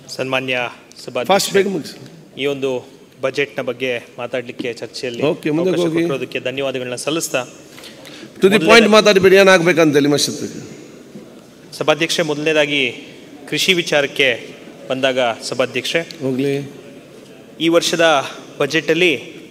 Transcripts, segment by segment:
ಸನ್ಮಾನ್ಯ ಫಾಸ್ಟ್ ಸಭಾಧ್ಯಕ್ಷ ಬೇಗ ಮುಗಿಸಿ ಈ ಒಂದು ಬಜೆಟ್ನ ಬಗ್ಗೆ ಮಾತಾಡಲಿಕ್ಕೆ ಚರ್ಚೆಯಲ್ಲಿ Okay, ಮುಂದೆ ಅವಕಾಶ ಹೋಗಿ. ಕೊಟ್ಟಿರೋದಕ್ಕೆ ಧನ್ಯವಾದಗಳನ್ನ ಸಲ್ಲಿಸ್ತಾ ಟು ದಿ ಪಾಯಿಂಟ್ ಮಾತಾಡಬೇಡಿ ಏನಾಗಬೇಕಂತೇಳಿ ಮಶತ್ತಿಗೆ ಸಭಾಧ್ಯಕ್ಷೆ ಮೊದಲನೇದಾಗಿ ಕೃಷಿ ವಿಚಾರಕ್ಕೆ ಬಂದಾಗ ಸಭಾಧ್ಯಕ್ಷೆ ಹೋಗ್ಲಿ ಈ ವರ್ಷದ ಬಜೆಟಲ್ಲಿ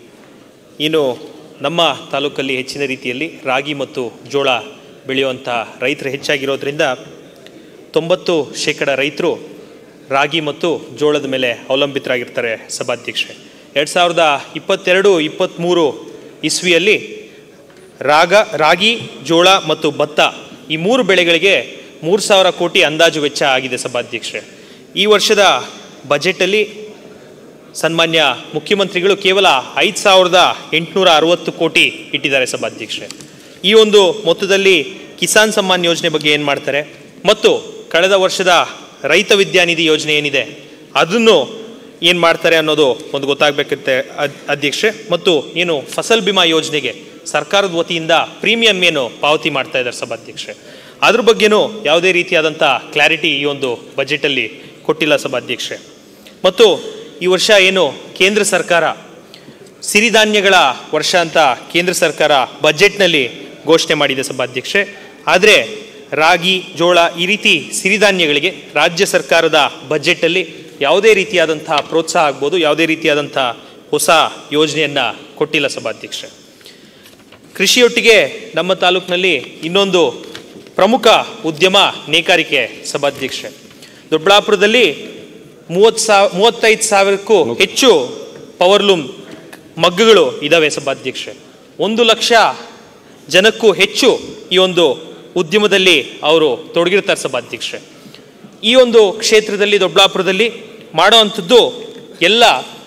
ಏನು ನಮ್ಮ ತಾಲೂಕಲ್ಲಿ ಹೆಚ್ಚಿನ ರೀತಿಯಲ್ಲಿ ರಾಗಿ ಮತ್ತು ಜೋಳ ಬೆಳೆಯುವಂಥ ರೈತರು ಹೆಚ್ಚಾಗಿರೋದ್ರಿಂದ ತೊಂಬತ್ತು ಶೇಕಡ ರೈತರು ರಾಗಿ ಮತ್ತು ಜೋಳದ ಮೇಲೆ ಅವಲಂಬಿತರಾಗಿರ್ತಾರೆ ಸಭಾಧ್ಯಕ್ಷೆ ಎರಡು ಸಾವಿರದ ಇಪ್ಪತ್ತೆರಡು ಇಪ್ಪತ್ತ್ಮೂರು ಇಸ್ವಿಯಲ್ಲಿ ರಾಗ ರಾಗಿ ಜೋಳ ಮತ್ತು ಭತ್ತ ಈ ಮೂರು ಬೆಳೆಗಳಿಗೆ ಮೂರು ಸಾವಿರ ಕೋಟಿ ಅಂದಾಜು ವೆಚ್ಚ ಆಗಿದೆ ಸಭಾಧ್ಯಕ್ಷೆ ಈ ವರ್ಷದ ಬಜೆಟಲ್ಲಿ ಸನ್ಮಾನ್ಯ ಮುಖ್ಯಮಂತ್ರಿಗಳು ಕೇವಲ ಐದು ಸಾವಿರದ ಎಂಟುನೂರ ಅರವತ್ತು ಕೋಟಿ ಇಟ್ಟಿದ್ದಾರೆ ಸಭಾಧ್ಯಕ್ಷೆ ಈ ಒಂದು ಮೊತ್ತದಲ್ಲಿ ಕಿಸಾನ್ ಸಮ್ಮಾನ್ ಯೋಜನೆ ಬಗ್ಗೆ ಏನು ಮಾಡ್ತಾರೆ ಮತ್ತು ಕಳೆದ ವರ್ಷದ ರೈತ ವಿದ್ಯಾನಿಧಿ ಯೋಜನೆ ಏನಿದೆ ಅದನ್ನು ಏನು ಮಾಡ್ತಾರೆ ಅನ್ನೋದು ಒಂದು ಗೊತ್ತಾಗಬೇಕಂತೆ ಅಧ್ಯಕ್ಷೆ ಮತ್ತು ಏನು ಫಸಲ್ ಬಿಮಾ ಯೋಜನೆಗೆ ಸರ್ಕಾರದ ವತಿಯಿಂದ ಪ್ರೀಮಿಯಂ ಏನು ಪಾವತಿ ಮಾಡ್ತಾ ಇದ್ದಾರೆ ಸಭಾಧ್ಯಕ್ಷೆ ಅದ್ರ ಬಗ್ಗೆನೂ ಯಾವುದೇ ರೀತಿಯಾದಂಥ ಕ್ಲಾರಿಟಿ ಈ ಒಂದು ಬಜೆಟಲ್ಲಿ ಕೊಟ್ಟಿಲ್ಲ ಸಭಾಧ್ಯಕ್ಷೆ ಮತ್ತು ಈ ವರ್ಷ ಏನು ಕೇಂದ್ರ ಸರ್ಕಾರ ಸಿರಿಧಾನ್ಯಗಳ ವರ್ಷ ಅಂತ ಕೇಂದ್ರ ಸರ್ಕಾರ ಬಜೆಟ್ನಲ್ಲಿ ಘೋಷಣೆ ಮಾಡಿದೆ ಸಭಾಧ್ಯಕ್ಷೆ ಆದರೆ ರಾಗಿ ಜೋಳ ಈ ರೀತಿ ಸಿರಿಧಾನ್ಯಗಳಿಗೆ ರಾಜ್ಯ ಸರ್ಕಾರದ ಬಜೆಟಲ್ಲಿ ಯಾವುದೇ ರೀತಿಯಾದಂತಹ ಪ್ರೋತ್ಸಾಹ ಆಗ್ಬೋದು ಯಾವುದೇ ರೀತಿಯಾದಂಥ ಹೊಸ ಯೋಜನೆಯನ್ನು ಕೊಟ್ಟಿಲ್ಲ ಸಭಾಧ್ಯಕ್ಷೆ ಕೃಷಿಯೊಟ್ಟಿಗೆ ನಮ್ಮ ತಾಲೂಕಿನಲ್ಲಿ ಇನ್ನೊಂದು ಪ್ರಮುಖ ಉದ್ಯಮ ನೇಕಾರಿಕೆ ಸಭಾಧ್ಯಕ್ಷೆ ದೊಡ್ಡಬಳ್ಳಾಪುರದಲ್ಲಿ ಮೂವತ್ತು ಸಾವಿರ ಮೂವತ್ತೈದು ಸಾವಿರಕ್ಕೂ ಹೆಚ್ಚು ಪವರ್ಲೂಮ್ ಮಗ್ಗುಗಳು ಇದ್ದಾವೆ ಸಭಾಧ್ಯಕ್ಷೆ ಒಂದು ಲಕ್ಷ ಜನಕ್ಕೂ ಹೆಚ್ಚು ಈ ಒಂದು ಉದ್ಯಮದಲ್ಲಿ ಅವರು ತೊಡಗಿರ್ತಾರೆ ಸಭಾಧ್ಯಕ್ಷೆ ಈ ಒಂದು ಕ್ಷೇತ್ರದಲ್ಲಿ ದೊಡ್ಡಬಳ್ಳಾಪುರದಲ್ಲಿ ಮಾಡೋ ಅಂಥದ್ದು ಎಲ್ಲ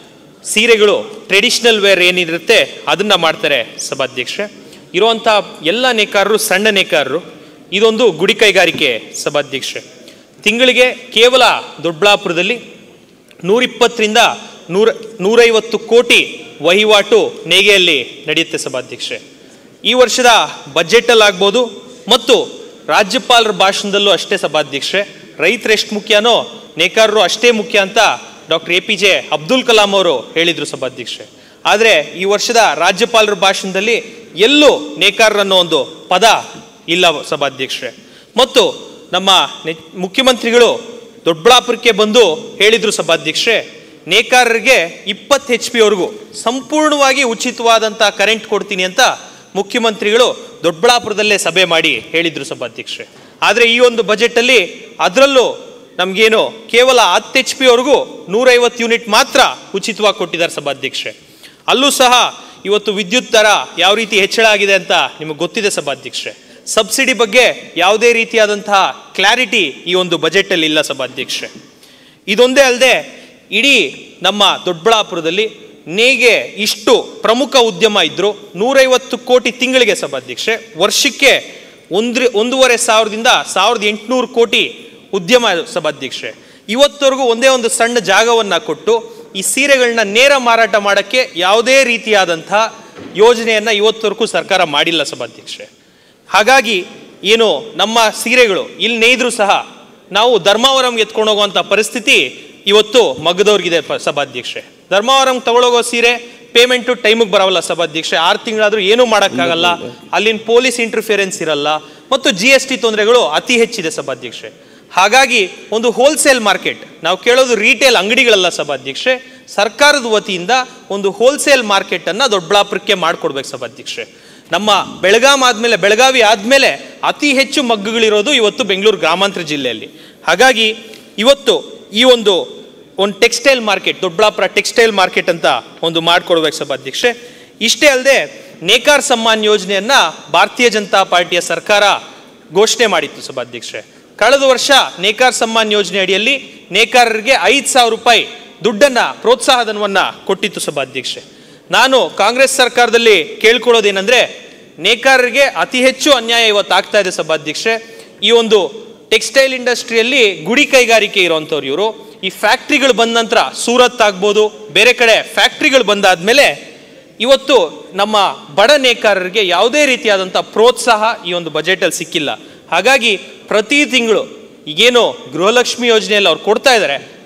ಸೀರೆಗಳು ಟ್ರೆಡಿಷನಲ್ ವೇರ್ ಏನಿರುತ್ತೆ ಅದನ್ನು ಮಾಡ್ತಾರೆ ಸಭಾಧ್ಯಕ್ಷೆ ಇರುವಂಥ ಎಲ್ಲ ನೇಕಾರರು ಸಣ್ಣ ನೇಕಾರರು ಇದೊಂದು ಗುಡಿ ಕೈಗಾರಿಕೆ ಸಭಾಧ್ಯಕ್ಷೆ ತಿಂಗಳಿಗೆ ಕೇವಲ ದೊಡ್ಡಬಳ್ಳಾಪುರದಲ್ಲಿ ನೂರಿಪ್ಪತ್ತರಿಂದ ನೂರ ನೂರೈವತ್ತು ಕೋಟಿ ವಹಿವಾಟು ನೇಗೆಯಲ್ಲಿ ನಡೆಯುತ್ತೆ ಸಭಾಧ್ಯಕ್ಷೆ ಈ ವರ್ಷದ ಬಜೆಟಲ್ಲಿ ಆಗ್ಬೋದು ಮತ್ತು ರಾಜ್ಯಪಾಲರ ಭಾಷಣದಲ್ಲೂ ಅಷ್ಟೇ ಸಭಾಧ್ಯಕ್ಷೆ ರೈತರು ಎಷ್ಟು ಮುಖ್ಯನೋ ನೇಕಾರರು ಅಷ್ಟೇ ಮುಖ್ಯ ಅಂತ doctor A P J Abdul Kalam ಅವರು ಹೇಳಿದರು ಸಭಾಧ್ಯಕ್ಷೆ ಆದರೆ ಈ ವರ್ಷದ ರಾಜ್ಯಪಾಲರ ಭಾಷಣದಲ್ಲಿ ಎಲ್ಲೂ ನೇಕಾರರು ಅನ್ನೋ ಒಂದು ಪದ ಇಲ್ಲ ಸಭಾಧ್ಯಕ್ಷೆ ಮತ್ತು ನಮ್ಮ ನೆ- ಮುಖ್ಯಮಂತ್ರಿಗಳು ದೊಡ್ಡಬಳ್ಳಾಪುರಕ್ಕೆ ಬಂದು ಹೇಳಿದ್ರು ಸಭಾಧ್ಯಕ್ಷೆ ನೇಕಾರರಿಗೆ ಇಪ್ಪತ್ತು ಎಚ್ ಪಿ ವರೆಗೂ ಸಂಪೂರ್ಣವಾಗಿ ಉಚಿತವಾದಂಥ ಕರೆಂಟ್ ಕೊಡ್ತೀನಿ ಅಂತ ಮುಖ್ಯಮಂತ್ರಿಗಳು ದೊಡ್ಡಬಳ್ಳಾಪುರದಲ್ಲೇ ಸಭೆ ಮಾಡಿ ಹೇಳಿದ್ರು ಸಭಾಧ್ಯಕ್ಷೆ ಆದರೆ ಈ ಒಂದು ಬಜೆಟಲ್ಲಿ ಅದರಲ್ಲೂ ನಮಗೇನು ಕೇವಲ ಹತ್ತು ಎಚ್ ಪಿ ವರೆಗೂ ನೂರೈವತ್ತು ಯೂನಿಟ್ ಮಾತ್ರ ಉಚಿತವಾಗಿ ಕೊಟ್ಟಿದ್ದಾರೆ ಸಭಾಧ್ಯಕ್ಷೆ ಅಲ್ಲೂ ಸಹ ಇವತ್ತು ವಿದ್ಯುತ್ ದರ ಯಾವ ರೀತಿ ಹೆಚ್ಚಳ ಆಗಿದೆ ಅಂತ ನಿಮಗೆ ಗೊತ್ತಿದೆ ಸಭಾಧ್ಯಕ್ಷೆ ಸಬ್ಸಿಡಿ ಬಗ್ಗೆ ಯಾವುದೇ ರೀತಿಯಾದಂತಹ ಕ್ಲಾರಿಟಿ ಈ ಒಂದು ಬಜೆಟಲ್ಲಿ ಇಲ್ಲ ಸಭಾಧ್ಯಕ್ಷೆ ಇದೊಂದೇ ಅಲ್ಲದೆ ಇಡೀ ನಮ್ಮ ದೊಡ್ಡಬಳ್ಳಾಪುರದಲ್ಲಿ ನೇಗೆ ಇಷ್ಟು ಪ್ರಮುಖ ಉದ್ಯಮ ಇದ್ದರು ನೂರೈವತ್ತು ಕೋಟಿ ತಿಂಗಳಿಗೆ ಸಭಾಧ್ಯಕ್ಷೆ ವರ್ಷಕ್ಕೆ ಒಂದು ಒಂದೂವರೆ ಸಾವಿರದಿಂದ ಸಾವಿರದ ಎಂಟುನೂರು ಕೋಟಿ ಉದ್ಯಮ ಸಭಾಧ್ಯಕ್ಷೆ ಇವತ್ತವರೆಗೂ ಒಂದೇ ಒಂದು ಸಣ್ಣ ಜಾಗವನ್ನು ಕೊಟ್ಟು ಈ ಸೀರೆಗಳನ್ನ ನೇರ ಮಾರಾಟ ಮಾಡೋಕ್ಕೆ ಯಾವುದೇ ರೀತಿಯಾದಂಥ ಯೋಜನೆಯನ್ನು ಇವತ್ತವರೆಗೂ ಸರ್ಕಾರ ಮಾಡಿಲ್ಲ ಸಭಾಧ್ಯಕ್ಷೆ ಹಾಗಾಗಿ ಏನು ನಮ್ಮ ಸೀರೆಗಳು ಇಲ್ಲಿ ನೇಯ್ದ್ರು ಸಹ ನಾವು ಧರ್ಮಾವರಂ ಎತ್ಕೊಂಡು ಹೋಗುವಂಥ ಪರಿಸ್ಥಿತಿ ಇವತ್ತು ಮಗದವ್ರಿಗಿದೆ ಪ- ಸಭಾಧ್ಯಕ್ಷೆ ಧರ್ಮಾವರಂ ತಗೊಳೋಗೋ ಸೀರೆ ಪೇಮೆಂಟು ಟೈಮಿಗೆ ಬರವಲ್ಲ ಸಭಾಧ್ಯಕ್ಷೆ ಆರು ತಿಂಗಳಾದ್ರೂ ಏನೂ ಮಾಡೋಕ್ಕಾಗಲ್ಲ ಅಲ್ಲಿನ ಪೊಲೀಸ್ ಇಂಟರ್ಫಿಯರೆನ್ಸ್ ಇರಲ್ಲ ಮತ್ತು ಜಿ ಎಸ್ ಟಿ ತೊಂದರೆಗಳು ಅತಿ ಹೆಚ್ಚಿದೆ ಸಭಾಧ್ಯಕ್ಷೆ ಹಾಗಾಗಿ ಒಂದು ಹೋಲ್ಸೇಲ್ ಮಾರ್ಕೆಟ್ ನಾವು ಕೇಳೋದು ರಿಟೇಲ್ ಅಂಗಡಿಗಳಲ್ಲ ಸಭಾಧ್ಯಕ್ಷೆ ಸರ್ಕಾರದ ವತಿಯಿಂದ ಒಂದು ಹೋಲ್ಸೇಲ್ ಮಾರ್ಕೆಟನ್ನು ದೊಡ್ಡಬಳ್ಳಾಪುರಕ್ಕೆ ಮಾಡಿಕೊಡ್ಬೇಕು ಸಭಾಧ್ಯಕ್ಷೆ ನಮ್ಮ ಬೆಳಗಾಂ ಆದಮೇಲೆ ಬೆಳಗಾವಿ ಆದಮೇಲೆ ಅತಿ ಹೆಚ್ಚು ಮಗ್ಗುಗಳಿರೋದು ಇವತ್ತು ಬೆಂಗಳೂರು ಗ್ರಾಮಾಂತರ ಜಿಲ್ಲೆಯಲ್ಲಿ ಹಾಗಾಗಿ ಇವತ್ತು ಈ ಒಂದು ಒಂದು textile market Doddaballapura textile market ಅಂತ ಒಂದು ಮಾಡಿಕೊಡ್ಬೇಕು ಸಭಾಧ್ಯಕ್ಷೆ ಇಷ್ಟೇ ಅಲ್ಲದೆ ನೇಕಾರ್ ಸಮ್ಮಾನ್ ಯೋಜನೆಯನ್ನು ಭಾರತೀಯ ಜನತಾ ಪಾರ್ಟಿಯ ಸರ್ಕಾರ ಘೋಷಣೆ ಮಾಡಿತ್ತು ಸಭಾಧ್ಯಕ್ಷೆ ಕಳೆದ ವರ್ಷ ನೇಕಾರ್ ಸಮ್ಮಾನ್ ಯೋಜನೆ ಅಡಿಯಲ್ಲಿ ನೇಕಾರರಿಗೆ ಐದು ಸಾವಿರ ರೂಪಾಯಿ ದುಡ್ಡನ್ನು ಪ್ರೋತ್ಸಾಹಧನವನ್ನು ಕೊಟ್ಟಿತ್ತು ಸಭಾಧ್ಯಕ್ಷೆ ನಾನು ಕಾಂಗ್ರೆಸ್ ಸರ್ಕಾರದಲ್ಲಿ ಕೇಳ್ಕೊಳ್ಳೋದೇನೆಂದರೆ ನೇಕಾರರಿಗೆ ಅತಿ ಹೆಚ್ಚು ಅನ್ಯಾಯ ಇವತ್ತು ಆಗ್ತಾ ಇದೆ ಸಭಾಧ್ಯಕ್ಷೆ ಈ ಒಂದು ಟೆಕ್ಸ್ಟೈಲ್ ಇಂಡಸ್ಟ್ರಿಯಲ್ಲಿ ಗುಡಿ ಕೈಗಾರಿಕೆ ಇರೋವಂಥವ್ರು ಇವರು ಈ ಫ್ಯಾಕ್ಟ್ರಿಗಳು ಬಂದ ನಂತರ ಸೂರತ್ ಆಗ್ಬೋದು ಬೇರೆ ಕಡೆ ಫ್ಯಾಕ್ಟ್ರಿಗಳು ಬಂದಾದ್ಮೇಲೆ ಇವತ್ತು ನಮ್ಮ ಬಡ ನೇಕಾರರಿಗೆ ಯಾವುದೇ ರೀತಿಯಾದಂಥ ಪ್ರೋತ್ಸಾಹ ಈ ಒಂದು ಬಜೆಟಲ್ಲಿ ಸಿಕ್ಕಿಲ್ಲ ಹಾಗಾಗಿ ಪ್ರತಿ ತಿಂಗಳು ಈಗೇನು ಗೃಹಲಕ್ಷ್ಮಿ ಯೋಜನೆಯಲ್ಲಿ ಅವ್ರು ಕೊಡ್ತಾ ಇದ್ದಾರೆ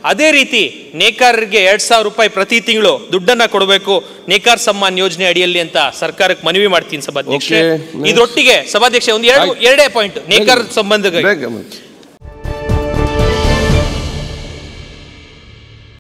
ಅದೇ ರೀತಿ ನೇಕಾರರಿಗೆ ಎರಡ್ ಸಾವಿರ ರೂಪಾಯಿ ಪ್ರತಿ ತಿಂಗಳು ದುಡ್ಡನ್ನ ಕೊಡಬೇಕು ನೇಕಾರ್ ಸಮ್ಮಾನ್ ಯೋಜನೆ ಅಡಿಯಲ್ಲಿ ಅಂತ ಸರ್ಕಾರಕ್ಕೆ ಮನವಿ ಮಾಡ್ತೀನಿ ಸಭಾಧ್ಯಕ್ಷ Okay, next. ಇದರೊಟ್ಟಿಗೆ ಸಭಾಧ್ಯಕ್ಷ ಒಂದು ಎರಡು ಆಯ್ತು. ಎರಡೇ ಪಾಯಿಂಟ್ ನೇಕಾರ ಸಂಬಂಧ ಬೇಗ ಮತ್ತೆ.